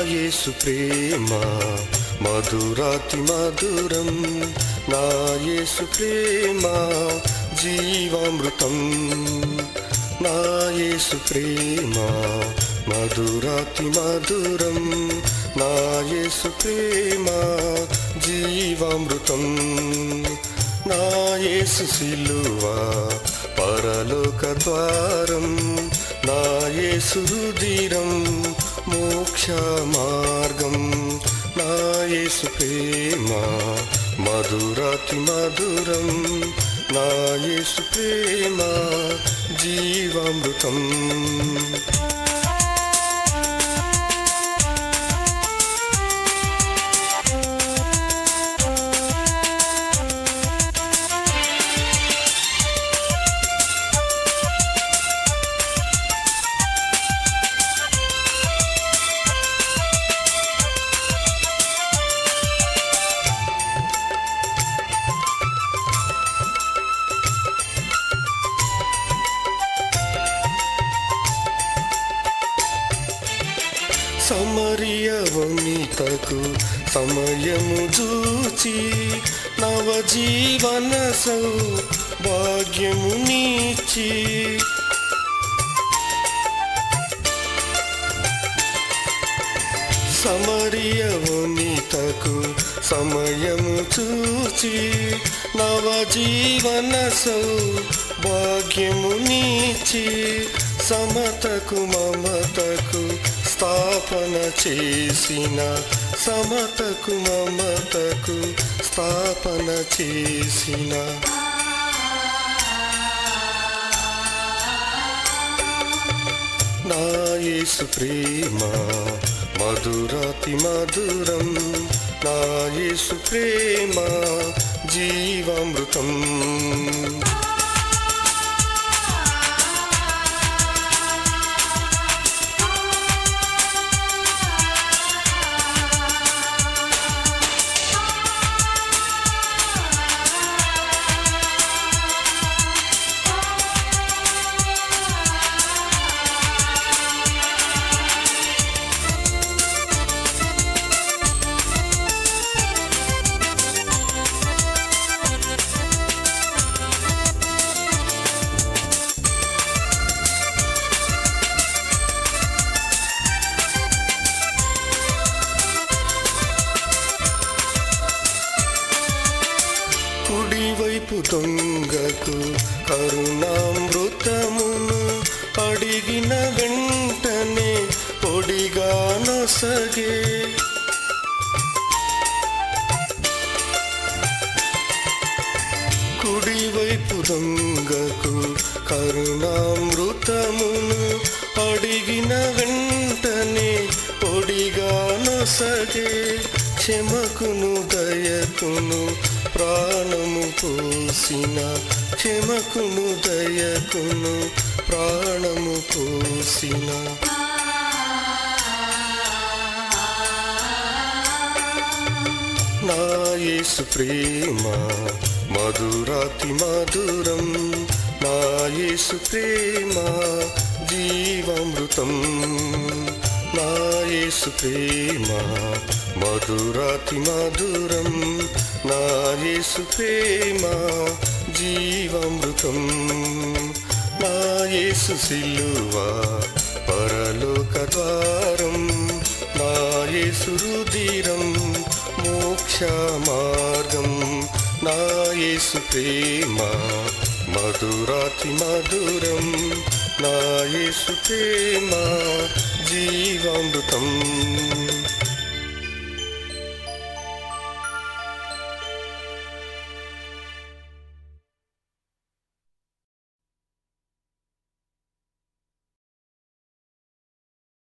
యేసు ప్రేమ మధురాతి మధురం నా యేసు ప్రేమ జీవామృతం నా యేసు ప్రేమ మధురాతి మధురం నా యేసు ప్రేమ జీవామృతం నా యేసు సిలువ పరలోక ద్వారం నా యేసు రుదిరం మోక్ష మార్గం నా యేసు ప్రేమ మధురాతి మధురం నా యేసు ప్రేమ జీవామృతం సమరియవనితకు సమయము చూచి నవజీవన సౌ భాగ్యము నీచి సమరియవనితకు సమయము చూచి నవజీవన సౌ భాగ్యము నీచి సమతకు మమతకు స్థాపన చేసిన సమతకు మమతకు స్థాపన చేసిన నా యేసు ప్రేమ మధురాతి మధురం నా యేసు ప్రేమ జీవామృతం కుడివైపు దొంగకు కరుణామృతమును అడిగిన వెంటనే పొడిగా నొసగే కుడివైపు దొంగకు కరుణామృతమును అడిగిన వెంటనే పొడిగా నొసగే క్షమకును దయకును ప్రాణము పోసిన క్షమకును దయకును ప్రాణము పోసిన నా యేసు ప్రేమ మధురాతి మధురం నా యేసు ప్రేమ జీవామృతం నా యేసు ప్రేమ మధురాతి మధురం నా యేసు ప్రేమ జీవామృతం నా యేసు సిలువ పరలోక ద్వారం నా యేసు రుదిరం మోక్ష మార్గం నా యేసు ప్రేమ మధురాతి మధురం నా యేసు ప్రేమ జీవామృతం